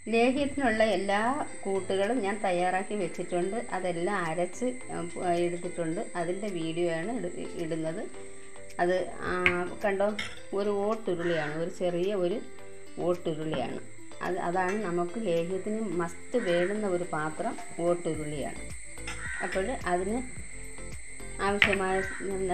ലേഹ്യത്തിനുള്ള എല്ലാ കൂട്ടുകളും ഞാൻ തയ്യാറാക്കി വെച്ചിട്ടുണ്ട് അതെല്ലാം അരച്ച് ആ, എടുത്തിട്ടുണ്ട് അതിൻ്റെ വീഡിയോ ആണ് ഇട- ഇടുന്നത് അത് ആ, കണ്ടോ ഒരു ഓട്ടുരുളിയാണ് ഒരു ചെറിയ ഒരു ഓട്ടുരുളിയാണ് അത് അതാണ് നമുക്ക് ലേഹ്യത്തിന് മസ്റ്റ് വേണ്ടുന്ന ഒരു പാത്രം ഓട്ടുരുളിയാണ് അപ്പോൾ അതിന് ആവശ്യമായ നല്ല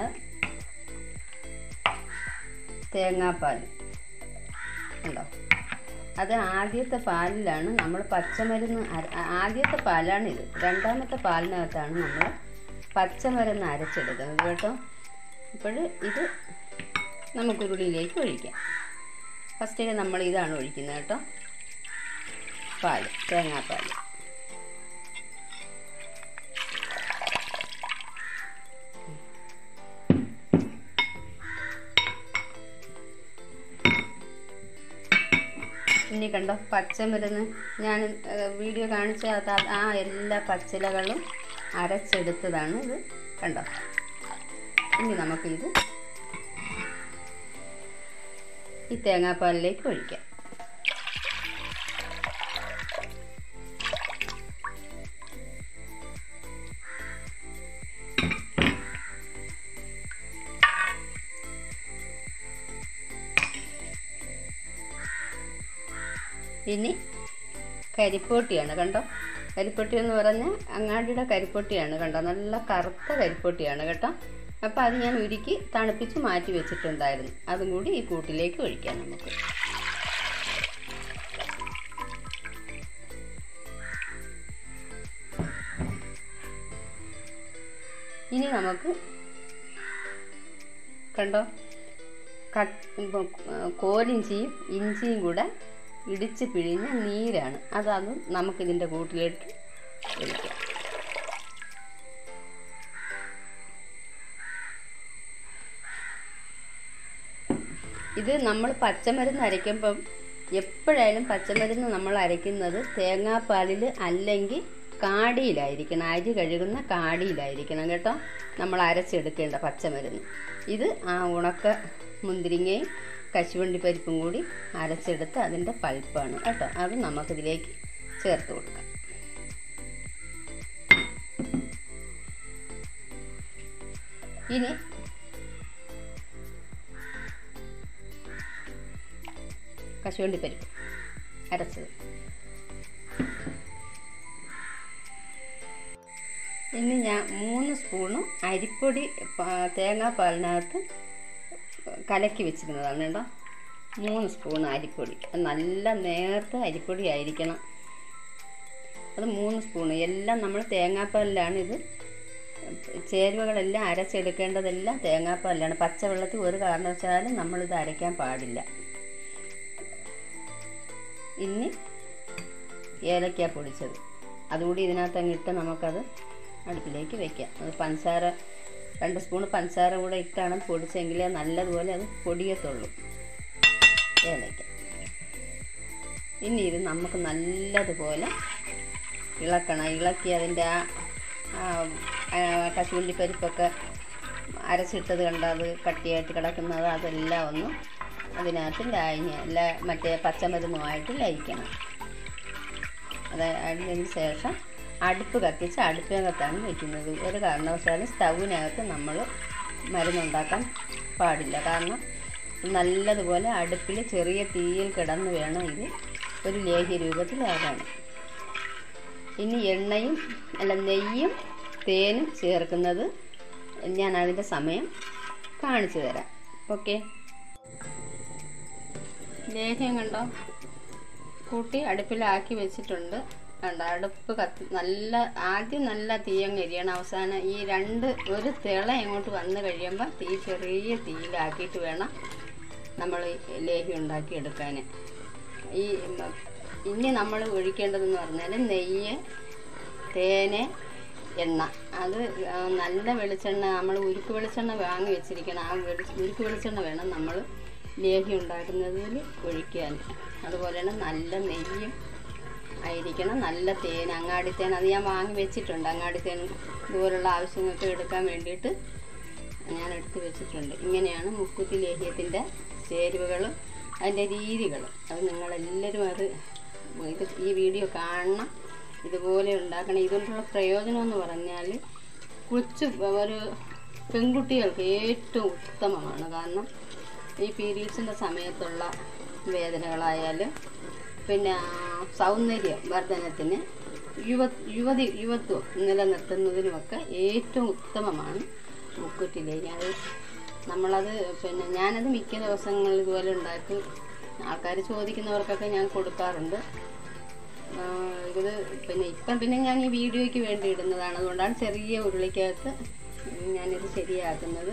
തേങ്ങാപ്പാൽ ഉണ്ടോ അത് ആദ്യത്തെ പാലിലാണ് നമ്മൾ പച്ചമരുന്ന് അര- ആദ്യത്തെ പാലാണിത് രണ്ടാമത്തെ പാലിനകത്താണ് നമ്മൾ പച്ചമരുന്ന് അരച്ചെടുക്കുന്നത് കേട്ടോ അപ്പോൾ ഇത് നമുക്കുരുളിയിലേക്ക് ഒഴിക്കാം ഫസ്റ്റിൽ നമ്മൾ ഇതാണ് ഒഴിക്കുന്നത് കേട്ടോ പാൽ തേങ്ങാപ്പാൽ ഇനി കണ്ടോ പച്ചമരുന്ന് ഞാൻ ഏഹ്, വീഡിയോ കാണിച്ച അത് ആ എല്ലാ പച്ചിലകളും അരച്ചെടുത്തതാണ് ഇത് കണ്ടോ ഇനി നമുക്കിത് ഈ തേങ്ങാപ്പാലിലേക്ക് ഒഴിക്കാം ഇനി കരിപ്പൊട്ടിയാണ് കണ്ടോ കരിപ്പൊട്ടി എന്ന് പറഞ്ഞാൽ അങ്ങാടിയുടെ കരിപ്പൊട്ടിയാണ് കണ്ടോ നല്ല കറുത്ത കരിപ്പൊട്ടിയാണ് കേട്ടോ അപ്പോൾ അത് ഞാൻ ഉരുക്കി തണുപ്പിച്ച് മാറ്റി വെച്ചിട്ടുണ്ടായിരുന്നു അതും കൂടി ഈ കൂട്ടിലേക്ക് ഒഴിക്കാം നമുക്ക് ഇനി നമുക്ക് കണ്ടോ കട്ട് ഇപ്പം, ആ, കോലിഞ്ചിയും ഇഞ്ചിയും കൂടെ ഇടിച്ച് പിഴിഞ്ഞ നീരാണ് അത് അതും നമുക്കിതിൻ്റെ കൂട്ടിലേക്ക് ഒഴിക്കാം ഇത് നമ്മൾ പച്ചമരുന്ന് അരയ്ക്കുമ്പം എപ്പോഴായാലും പച്ചമരുന്ന് നമ്മൾ അരയ്ക്കുന്നത് തേങ്ങാപ്പാലിൽ അല്ലെങ്കിൽ കാടിയിലായിരിക്കണം അരി കഴുകുന്ന കാടിയിലായിരിക്കണം കേട്ടോ നമ്മൾ അരച്ചെടുക്കേണ്ട പച്ചമരുന്ന് ഇത് ആ ഉണക്ക മുന്തിരിങ്ങയും കശുവണ്ടി പരിപ്പും കൂടി അരച്ചെടുത്ത് അതിൻ്റെ പൾപ്പാണ് കേട്ടോ അത് നമുക്കിതിലേക്ക് ചേർത്ത് കൊടുക്കാം ഇനി കശുവണ്ടി പരിപ്പ് അരച്ചത് ഇനി ഞാൻ മൂന്ന് സ്പൂണ് അരിപ്പൊടി പ- തേങ്ങാപ്പാലിനകത്ത് കലക്കി വെച്ചിരുന്നതാണ് കേട്ടോ മൂന്ന് സ്പൂൺ അരിപ്പൊടി അത് നല്ല നേർത്ത അരിപ്പൊടി ആയിരിക്കണം അത് മൂന്ന് സ്പൂൺ എല്ലാം നമ്മൾ തേങ്ങാപ്പാലിലാണ് ഇത് ചേരുവകളെല്ലാം അരച്ചെടുക്കേണ്ടതെല്ലാം തേങ്ങാപ്പാലിലാണ് പച്ചവെള്ളത്തിൽ ഒരു കാരണവശാലും നമ്മളിത് അരയ്ക്കാൻ പാടില്ല ഇനി ഏലക്ക പൊടിച്ചത് അതുകൂടി ഇതിനകത്ത് അങ്ങ് ഇട്ട് നമുക്കത് അടുപ്പിലേക്ക് വെക്കാം അത് പഞ്ചസാര രണ്ട് സ്പൂൺ പഞ്ചസാര കൂടെ ഇട്ടാണ് പൊടിച്ചെങ്കിലേ നല്ലതുപോലെ അത് പൊടിയത്തുള്ളൂ ഏലക്ക ഇനി ഇത് നമുക്ക് നല്ലതുപോലെ ഇളക്കണം ഇളക്കി അതിൻ്റെ ആ ആ, ആ, കശുവണ്ടി പരിപ്പൊക്കെ അരച്ചിട്ടത് കണ്ട അത് കട്ടിയായിട്ട് കിടക്കുന്നത് അതെല്ലാം ഒന്ന് അതിനകത്ത് ലായിഞ്ഞ് അല്ല മറ്റേ പച്ചമരുന്നുമായിട്ട് ലയിക്കണം അത് അതിന് ശേഷം അടുപ്പ് കത്തിച്ച് അടുപ്പിനകത്താണ് വയ്ക്കുന്നത് ഒരു കാരണവശാലും സ്റ്റൗവിനകത്ത് നമ്മൾ മരുന്നുണ്ടാക്കാൻ പാടില്ല കാരണം നല്ലതുപോലെ അടുപ്പിൽ ചെറിയ തീയിൽ കിടന്ന് വേണം ഇത് ഒരു ലേഹ്യ രൂപത്തിലാകാൻ ഇനി എണ്ണയും അല്ല നെയ്യും തേനും ചേർക്കുന്നത് ഞാൻ അതിൻ്റെ സമയം കാണിച്ചു തരാം ഓക്കെ ലേഹ്യം കണ്ടോ കൂട്ടി അടുപ്പിലാക്കി വെച്ചിട്ടുണ്ട് കണ്ടോ അടുപ്പ് കത്തി നല്ല ആദ്യം നല്ല തീയങ്ങ് എരിയണം അവസാനം ഈ രണ്ട് ഒരു തിള ഇങ്ങോട്ട് വന്നു കഴിയുമ്പോൾ തീ ചെറിയ തീയിലാക്കിയിട്ട് വേണം നമ്മൾ ഈ ലേഹ്യം ഉണ്ടാക്കി എടുക്കാൻ ഈ മ- ഇനി നമ്മൾ ഒഴിക്കേണ്ടതെന്ന് പറഞ്ഞാൽ നെയ്യ് തേന് എണ്ണ അത് ആ, നല്ല വെളിച്ചെണ്ണ നമ്മൾ ഉരുക്ക് വെളിച്ചെണ്ണ വാങ്ങി വെച്ചിരിക്കണം ആ വെളി ഉരുക്ക് വെളിച്ചെണ്ണ വേണം നമ്മൾ ലേഹ്യം ഉണ്ടാക്കുന്നതിൽ ഒഴിക്കാൻ അതുപോലെ തന്നെ നല്ല നെയ്യും ആയിരിക്കണം നല്ല തേൻ അങ്ങാടി തേൻ അത് ഞാൻ വാങ്ങി വെച്ചിട്ടുണ്ട് അങ്ങാടി തേൻ ഇതുപോലുള്ള ആവശ്യങ്ങൾക്ക് എടുക്കാൻ വേണ്ടിയിട്ട് ഞാൻ എടുത്ത് വെച്ചിട്ടുണ്ട് ഇങ്ങനെയാണ് മുക്കുത്തി ലേഹ്യത്തിൻ്റെ ചേരുവകളും അതിൻ്റെ രീതികളും അത് നിങ്ങളെല്ലാവരും അത് ഇത് ഈ വീഡിയോ കാണണം ഇതുപോലെ ഉണ്ടാക്കണം ഇതുകൊണ്ടുള്ള പ്രയോജനം എന്ന് പറഞ്ഞാൽ കൊച്ചു ഒരു പെൺകുട്ടികൾക്ക് ഏറ്റവും ഉത്തമമാണ് കാരണം ഈ പീരീഡ്സിൻ്റെ സമയത്തുള്ള വേദനകളായാലും പിന്നെ സൗന്ദര്യ വർധനത്തിന് യുവ യുവതി യുവത്വം നിലനിർത്തുന്നതിനുമൊക്കെ ഏറ്റവും ഉത്തമമാണ് മുക്കുറ്റിലേക്ക് അത് നമ്മളത് പിന്നെ ഞാനത് മിക്ക ദിവസങ്ങളിൽ ഇതുപോലെ ഉണ്ടാക്കി ആൾക്കാർ ചോദിക്കുന്നവർക്കൊക്കെ ഞാൻ കൊടുക്കാറുണ്ട് ആ, ഇത് പിന്നെ ഇപ്പം പിന്നെ ഞാൻ ഈ വീഡിയോയ്ക്ക് വേണ്ടി ഇടുന്നതാണ് അതുകൊണ്ടാണ് ചെറിയ ഉരുളിക്കകത്ത് ഞാനിത് ശരിയാക്കുന്നത്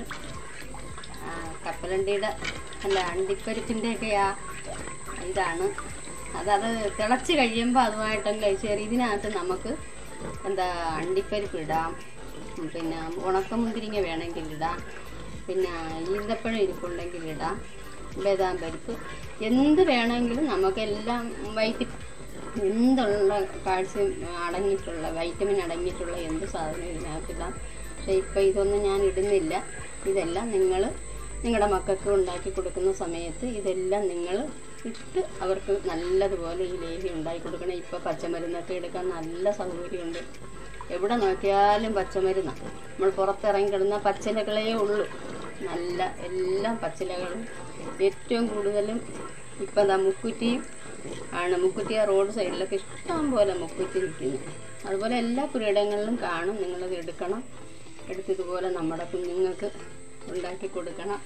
ആ, കപ്പലണ്ടിയുടെ അല്ല അണ്ടിപ്പരിപ്പിൻ്റെയൊക്കെ ആ ഇതാണ് അതത് തിളച്ച് കഴിയുമ്പോൾ അതുമായിട്ടും കഴിച്ചേറി ഇതിനകത്ത് നമുക്ക് എന്താ അണ്ടിപ്പരിപ്പ് ഇടാം ഉം, പിന്നെ ഉണക്കമുന്തിരിങ്ങ വേണമെങ്കിൽ ഇടാം പിന്നെ ഈന്തപ്പഴം ഇരിപ്പുണ്ടെങ്കിൽ ഇടാം ബദാം പരിപ്പ് എന്ത് വേണമെങ്കിലും നമുക്കെല്ലാം വൈറ്റ് എന്തുള്ള കാൽസ്യം അടങ്ങിയിട്ടുള്ള വൈറ്റമിൻ അടങ്ങിയിട്ടുള്ള എന്ത് സാധനവും ഇതിനകത്തിടാം പക്ഷേ ഇപ്പം ഇതൊന്നും ഞാൻ ഇടുന്നില്ല ഇതെല്ലാം നിങ്ങൾ നിങ്ങളുടെ മക്കൾക്ക് ഉണ്ടാക്കി കൊടുക്കുന്ന സമയത്ത് ഇതെല്ലാം നിങ്ങൾ ഇട്ട് അവർക്ക് നല്ലതുപോലെ ഈ ലേഹ്യം ഉണ്ടാക്കി കൊടുക്കണം ഇപ്പോൾ പച്ചമരുന്നൊക്കെ എടുക്കാൻ നല്ല സൗകര്യമുണ്ട് എവിടെ നോക്കിയാലും പച്ചമരുന്നാണ് നമ്മൾ പുറത്തിറങ്ങി കിടന്ന പച്ചിലകളേ ഉള്ളൂ നല്ല എല്ലാ പച്ചിലകളും ഏറ്റവും കൂടുതലും ഇപ്പം എന്താ മുക്കുറ്റിയും ആണ് മുക്കുറ്റി ആ റോഡ് സൈഡിലൊക്കെ ഇഷ്ടം പോലെ മുക്കുറ്റി നിൽക്കുന്നു അതുപോലെ എല്ലാ പുരയിടങ്ങളിലും കാണും നിങ്ങളത് എടുക്കണം എടുത്തിതുപോലെ നമ്മുടെ കുഞ്ഞുങ്ങൾക്ക് ഉണ്ടാക്കി കൊടുക്കണം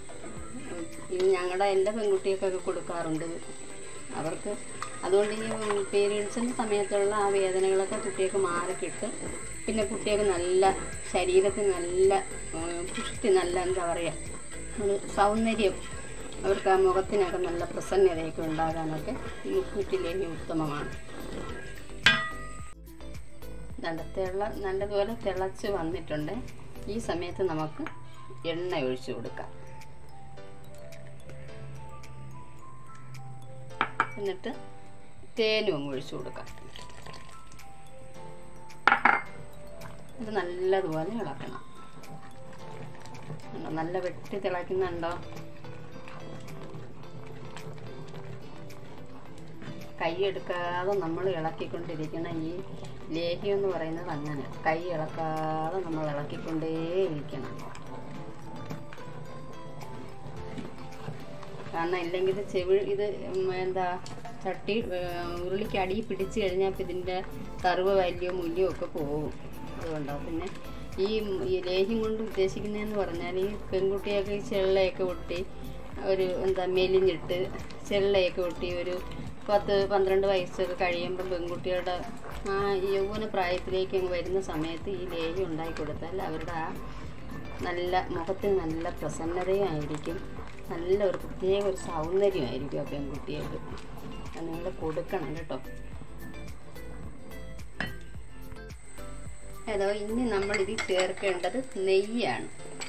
ഉം, ഇത് ഞങ്ങളുടെ എൻ്റെ പെൺകുട്ടികൾക്കൊക്കെ കൊടുക്കാറുണ്ട് ഇത്. അവർക്ക് അതുകൊണ്ട് ഈ പീരീഡ്സിൻ്റെ സമയത്തുള്ള ആ വേദനകളൊക്കെ കുട്ടികൾക്ക് മാറിക്കിട്ടും പിന്നെ കുട്ടികൾക്ക് നല്ല ശരീരത്തിന് നല്ല ഉം, പുഷ്ടി നല്ല എന്താ പറയുക ഒരു സൗന്ദര്യം അവർക്ക് ആ മുഖത്തിനൊക്കെ നല്ല പ്രസന്നതയൊക്കെ ഉണ്ടാകാനൊക്കെ ഈ മുക്കുറ്റിലേഹി ഉത്തമമാണ് നല്ല തിള നല്ലതുപോലെ തിളച്ച് വന്നിട്ടുണ്ട് ഈ സമയത്ത് നമുക്ക് എണ്ണ ഒഴിച്ചു കൊടുക്കാം എന്നിട്ട് തേനും അങ്ങ് ഒഴിച്ചു കൊടുക്കാം ഇത് നല്ലതുപോലെ ഇളക്കണം കണ്ടോ? നല്ല വെട്ടി തിളയ്ക്കുന്നുണ്ടോ കൈ എടുക്കാതെ നമ്മൾ ഇളക്കിക്കൊണ്ടിരിക്കണം ഈ ലേഹ്യം എന്ന് പറയുന്നത് അങ്ങനെ കൈ ഇളക്കാതെ നമ്മൾ ഇളക്കിക്കൊണ്ടേയിരിക്കണം കാരണം ഇല്ലെങ്കിൽ ഇത് ചെവി ഇത് ഉം എന്താ ചട്ടി ഏർ ഉരുളിക്ക് അടി പിടിച്ച് കഴിഞ്ഞാൽ ഇപ്പം ഇതിൻ്റെ കറുവ വലിയോ മുല്യോ ഒക്കെ പോകും അതുകൊണ്ടാണ് പിന്നെ ഈ ഈ ലേഹ്യം കൊണ്ട് ഉദ്ദേശിക്കുന്നതെന്ന് പറഞ്ഞാൽ ഈ പെൺകുട്ടിയൊക്കെ ഈ ചെള്ളയൊക്കെ ഒട്ടി ഒരു എന്താ മെലിഞ്ഞിട്ട് ചെള്ളയൊക്കെ ഒട്ടി ഒരു പത്ത് പന്ത്രണ്ട് വയസ്സൊക്കെ കഴിയുമ്പോൾ പെൺകുട്ടികളുടെ ആ യൗവന പ്രായത്തിലേക്ക് അങ്ങ് വരുന്ന സമയത്ത് ഈ ലേഹ്യം ഉണ്ടാക്കി കൊടുത്താൽ അവരുടെ ആ നല്ല മുഖത്തിന് നല്ല പ്രസന്നതയായിരിക്കും നല്ല ഒരു പ്രത്യേക ഒരു സൗന്ദര്യമായിരിക്കും ആ പെൺകുട്ടികൾക്ക് അത് നിങ്ങൾ കൊടുക്കണം കേട്ടോ അതോ ഇനി നമ്മൾ ഇതിൽ ചേർക്കേണ്ടത് നെയ്യാണ്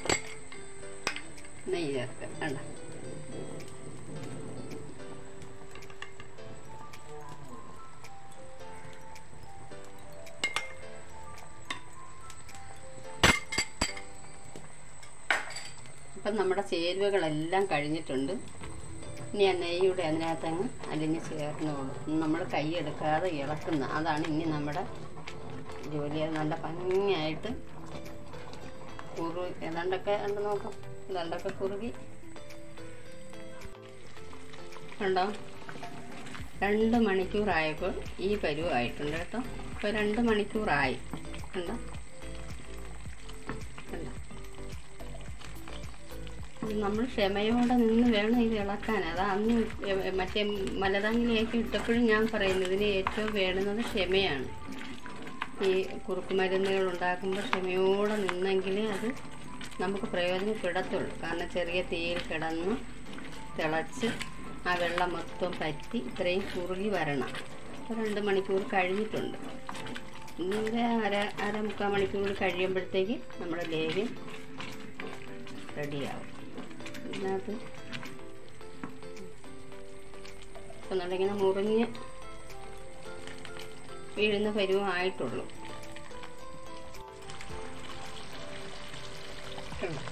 നെയ്യ് ചേർക്കുക കണ്ട അപ്പം നമ്മുടെ ചേരുവകളെല്ലാം കഴിഞ്ഞിട്ടുണ്ട് ഇനി ആ നെയ്യുടെ അതിനകത്തങ്ങ് അലിഞ്ഞ് ചേർന്നോളൂ നമ്മൾ കൈ എടുക്കാതെ ഇളക്കുന്ന അതാണ് ഇനി നമ്മുടെ ജോലി അത് നല്ല ഭംഗിയായിട്ട് കുറു ഏതാണ്ടൊക്കെ ഉണ്ട് നോക്കാം ഏതാണ്ടൊക്കെ കുറുകി കണ്ടോ രണ്ട് മണിക്കൂറായപ്പോൾ ഈ പരുവായിട്ടുണ്ട് കേട്ടോ ഇപ്പോൾ രണ്ട് മണിക്കൂറായി കണ്ടോ കണ്ടോ ഇത് നമ്മൾ ക്ഷമയോടെ നിന്ന് വേണം ഇത് ഇളക്കാൻ അതാ അന്ന് എ- മറ്റേ മലതാങ്ങിലേക്ക് ഇട്ടപ്പോഴും ഞാൻ പറയുന്നത് ഇതിന് ഏറ്റവും വേണ്ടുന്നത് ക്ഷമയാണ് ഈ കുറുക്ക് മരുന്നുകൾ ഉണ്ടാക്കുമ്പോൾ ക്ഷമയോടെ നിന്നെങ്കിലേ അത് നമുക്ക് പ്രയോജനപ്പെടത്തുള്ളൂ കാരണം ചെറിയ തീയിൽ കിടന്ന് തിളച്ച് ആ വെള്ളം മൊത്തം പറ്റി ഇത്രയും കുറുകി വരണം ഇപ്പോൾ രണ്ട് മണിക്കൂർ കഴിഞ്ഞിട്ടുണ്ട് ഇനി ഒരു അര അര മുക്കാൽ മണിക്കൂർ കൂടി കഴിയുമ്പോഴത്തേക്ക് നമ്മുടെ ലേഹ്യം റെഡിയാവും ഇതിനകത്ത് ഇപ്പം നമ്മളിങ്ങനെ മുറിഞ്ഞ് വീഴുന്ന പരുവമായിട്ടുള്ളൂ കണ്ടോ?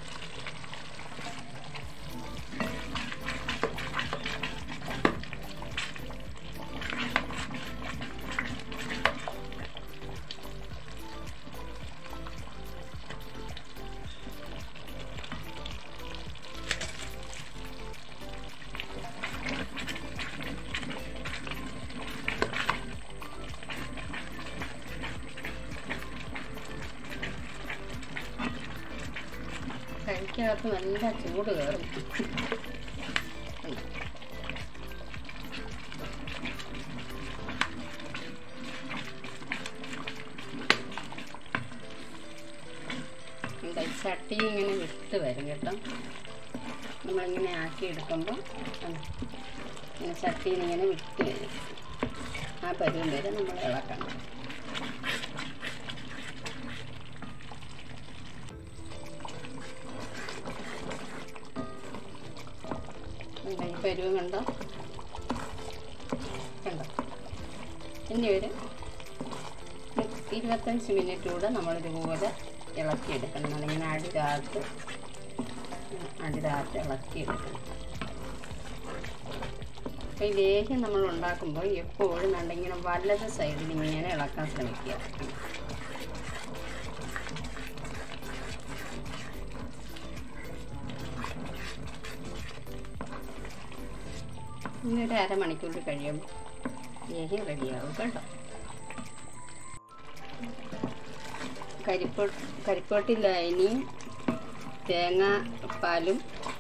വായ്ക്കകത്ത് നല്ല ചൂട് കയറും എന്താ ഈ ചട്ടി ഇങ്ങനെ വിട്ട് വരും കേട്ടോ നമ്മളിങ്ങനെ ആക്കി എടുക്കുമ്പോൾ ഇങ്ങനെ ചട്ടിയിൽ നിന്ന് ഇങ്ങനെ വിട്ട് വരും ആ പരുവം വരെ നമ്മൾ ഇളക്കണം എന്താ ഈ പരുവം കണ്ടോ കണ്ടോ ഇനി ഒരു ഇരുപത്തഞ്ച് മിനിറ്റ് കൂടെ നമ്മളിതുപോലെ ഇളക്കിയെടുക്കണം നമ്മളിങ്ങനെ അടിതാത്ത് അടിതാത്ത് ഇളക്കിയെടുക്കണം അപ്പോൾ ഈ ലേഹ്യം നമ്മൾ ഉണ്ടാക്കുമ്പോൾ എപ്പോഴും നമ്മളിങ്ങനെ വലത് സൈഡിൽ ഇങ്ങനെ ഇളക്കാൻ ശ്രമിക്കുക ഇനി ഒരു അരമണിക്കൂർ കഴിയുമ്പോൾ ലേഹ്യം റെഡിയാവും കേട്ടോ കരിപ്പോ കരിപ്പോട്ടി ലായനിയും തേങ്ങാപ്പാലും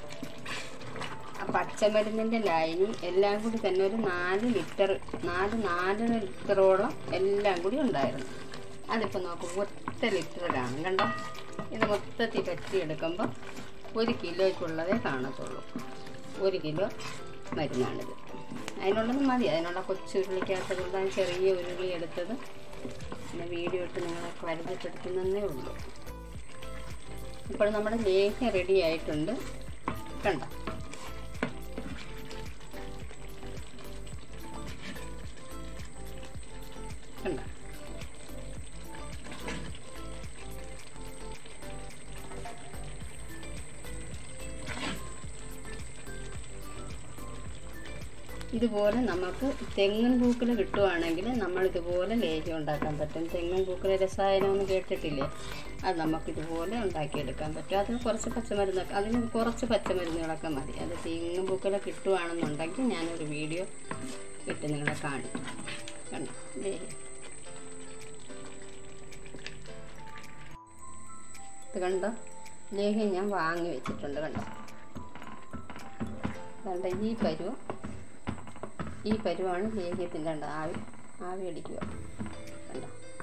ആ പച്ചമരുന്നിൻ്റെ ലായനി എല്ലാം കൂടി തന്നെ ഒരു നാല് ലിറ്റർ നാല് നാല് ലിറ്ററോളം എല്ലാം കൂടി ഉണ്ടായിരുന്നു അതിപ്പോൾ നോക്കും ഒറ്റ ലിറ്റർ കാണും കണ്ടോ ഇത് മൊത്തത്തിൽ പറ്റിയെടുക്കുമ്പോൾ ഒരു കിലോയ്ക്കുള്ളതേ കാണത്തുള്ളൂ ഒരു കിലോ മരുന്നാണിത് അതിനുള്ളത് മതി അതിനുള്ള കൊച്ചു ഉരുളിക്കകത്തുകൊണ്ടാണ് ചെറിയ ഉരുളി എടുത്തത് പിന്നെ വീഡിയോ ഇട്ട് നിങ്ങളെ പരിചയപ്പെടുത്തുന്നതേ ഉള്ളൂ ഇപ്പോൾ നമ്മുടെ ലേഹ്യം റെഡി ആയിട്ടുണ്ട് കണ്ട കണ്ട ഇതുപോലെ നമുക്ക് തെങ്ങിൻ പൂക്കിൽ കിട്ടുവാണെങ്കിൽ നമ്മൾ ഇതുപോലെ ലേഹ്യം ഉണ്ടാക്കാൻ പറ്റും തെങ്ങിൻ പൂക്കിൽ രസായനം എന്ന് കേട്ടിട്ടില്ലേ അത് നമുക്കിതുപോലെ ഉണ്ടാക്കിയെടുക്കാൻ പറ്റും അതിന് കുറച്ച് പച്ചമരുന്ന് അതിന് കുറച്ച് പച്ചമരുന്നുകളൊക്കെ മതി അത് തെങ്ങിൻ പൂക്കിൽ കിട്ടുവാണെന്നുണ്ടെങ്കിൽ ഞാനൊരു വീഡിയോ ഇട്ട് നിങ്ങളെ കാണിക്കും കണ്ടോ ലേഹ്യം ഇത് കണ്ടോ ലേഹ്യം ഞാൻ വാങ്ങി വെച്ചിട്ടുണ്ട് കണ്ടോ കണ്ട ഈ പരുവം ഈ പരുവാണ് ലേഹ്യത്തിൻ്റെ കണ്ട ആവി ആവി അടിക്കുക കണ്ടോ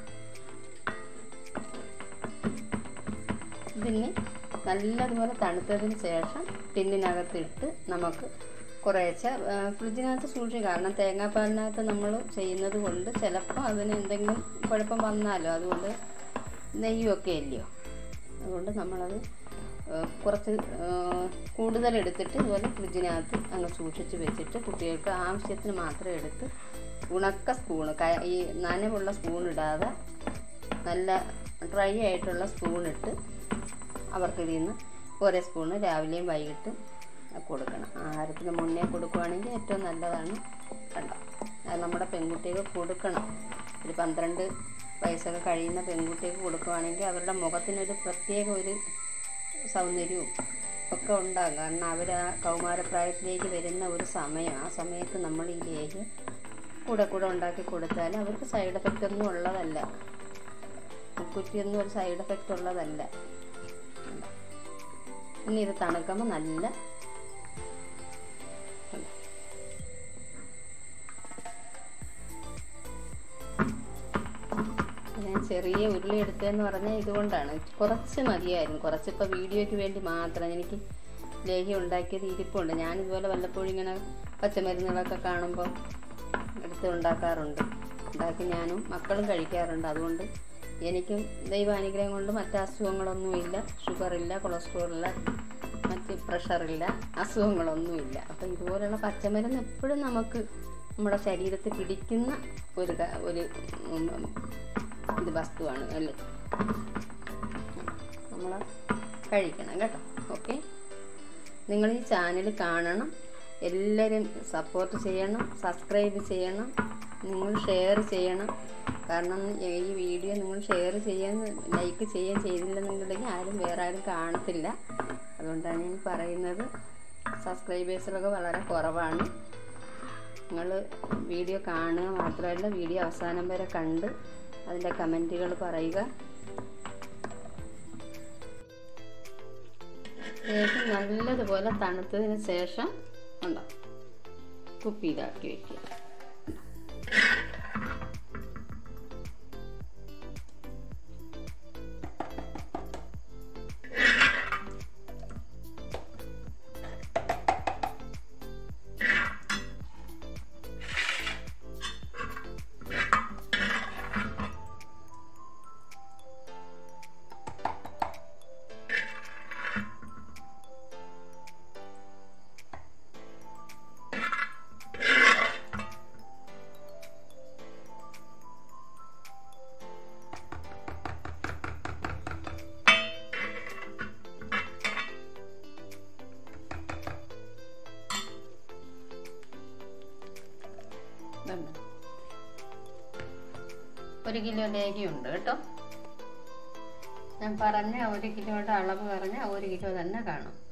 ഇതിന് നല്ലതുപോലെ തണുത്തതിന് ശേഷം ടിന്നിനകത്തിട്ട് നമുക്ക് കുറേശ്ശെ ആ, ഫ്രിഡ്ജിനകത്ത് സൂക്ഷിക്കുക കാരണം തേങ്ങാപ്പാലിനകത്ത് നമ്മൾ ചെയ്യുന്നത് കൊണ്ട് ചിലപ്പോൾ അതിന് എന്തെങ്കിലും കുഴപ്പം വന്നാലോ അതുകൊണ്ട് നെയ്യൊക്കെ അല്ലയോ അതുകൊണ്ട് നമ്മളത് ആ, കുറച്ച് ആ, കൂടുതലെടുത്തിട്ട് ഇതുപോലെ ഫ്രിഡ്ജിനകത്ത് അങ്ങ് സൂക്ഷിച്ച് വെച്ചിട്ട് കുട്ടികൾക്ക് ആവശ്യത്തിന് മാത്രം എടുത്ത് ഉണക്ക സ്പൂണ് ക- ഈ നനവുള്ള സ്പൂൺ ഇടാതെ നല്ല ഡ്രൈ ആയിട്ടുള്ള സ്പൂൺ ഇട്ട് അവർക്ക് ഇതിൽ നിന്ന് ഓരോ സ്പൂണ് രാവിലെയും വൈകിട്ടും കൊടുക്കണം ആഹാരത്തിന് മുന്നേ കൊടുക്കുകയാണെങ്കിൽ ഏറ്റവും നല്ലതാണ് കണ്ടോ അത് നമ്മുടെ പെൺകുട്ടികൾക്ക് കൊടുക്കണം ഒരു പന്ത്രണ്ട് വയസ്സൊക്കെ കഴിയുന്ന പെൺകുട്ടികൾക്ക് കൊടുക്കുകയാണെങ്കിൽ അവരുടെ മുഖത്തിനൊരു പ്രത്യേക ഒരു സൗന്ദര്യവും ഒക്കെ ഉണ്ടാകും കാരണം അവർ ആ കൗമാരപ്രായത്തിലേക്ക് വരുന്ന ഒരു സമയം ആ സമയത്ത് നമ്മൾ ഈ ലേഹ്യം കൂടെ കൂടെ ഉണ്ടാക്കി കൊടുത്താൽ അവർക്ക് സൈഡ് എഫക്റ്റ് ഒന്നും ഉള്ളതല്ല കുറ്റിയൊന്നും ഒരു സൈഡ് എഫക്റ്റ് ഉള്ളതല്ല കണ്ടോ? ഇനി ഇത് തണുക്കുമ്പോൾ നല്ല കണ്ടോ? ഞാൻ ചെറിയ ഉരുളി എടുത്തതെന്ന് പറഞ്ഞാൽ ഇതുകൊണ്ടാണ് കുറച്ച് മതിയായിരുന്നു കുറച്ചിപ്പോൾ വീഡിയോയ്ക്ക് വേണ്ടി മാത്രം എനിക്ക് ലേഹ്യം ഉണ്ടാക്കിയത് ഇരിപ്പുണ്ട് ഞാനിതുപോലെ വല്ലപ്പോഴും ഇങ്ങനെ പച്ചമരുന്നുകളൊക്കെ കാണുമ്പോൾ എടുത്ത് ഉണ്ടാക്കാറുണ്ട് ഉണ്ടാക്കി ഞാനും മക്കളും കഴിക്കാറുണ്ട് അതുകൊണ്ട് എനിക്കും ദൈവാനുഗ്രഹം കൊണ്ട് മറ്റ് അസുഖങ്ങളൊന്നുമില്ല ഷുഗറില്ല കൊളസ്ട്രോളില്ല മറ്റ് പ്രഷറില്ല അസുഖങ്ങളൊന്നുമില്ല അപ്പം ഇതുപോലുള്ള പച്ചമരുന്ന് എപ്പോഴും നമുക്ക് നമ്മുടെ ശരീരത്തിൽ പിടിക്കുന്ന ഒരു ക- ഒരു ഉം, ഇത് വസ്തുവാണ് അല്ലേ നമ്മൾ കഴിക്കണം കേട്ടോ ഓക്കെ നിങ്ങൾ ഈ ചാനൽ കാണണം എല്ലാവരും സപ്പോർട്ട് ചെയ്യണം സബ്സ്ക്രൈബ് ചെയ്യണം നിങ്ങൾ ഷെയർ ചെയ്യണം കാരണം ഈ വീഡിയോ നിങ്ങൾ ഷെയർ ചെയ്യാൻ ലൈക്ക് ചെയ്യാൻ ചെയ്തില്ലെന്നുണ്ടെങ്കിൽ ആരും വേറെ ആരും കാണത്തില്ല അതുകൊണ്ടാണ് ഞാൻ പറയുന്നത് സബ്സ്ക്രൈബേഴ്സിലൊക്കെ വളരെ കുറവാണ് നിങ്ങൾ വീഡിയോ കാണുക മാത്രമല്ല വീഡിയോ അവസാനം വരെ കണ്ട് അതിൻ്റെ കമൻറ്റുകൾ പറയുക ലേഹ്യം നല്ലതുപോലെ തണുത്തതിന് ശേഷം ഉണ്ടോ കുപ്പിയിലാക്കി വെക്കുക ഇതുണ്ട്. ഒരു കിലോ ലേഹിയുണ്ട് കേട്ടോ ഞാൻ പറഞ്ഞ ഒരു കിലോയുടെ അളവ് പറഞ്ഞ ഒരു കിലോ തന്നെ കാണും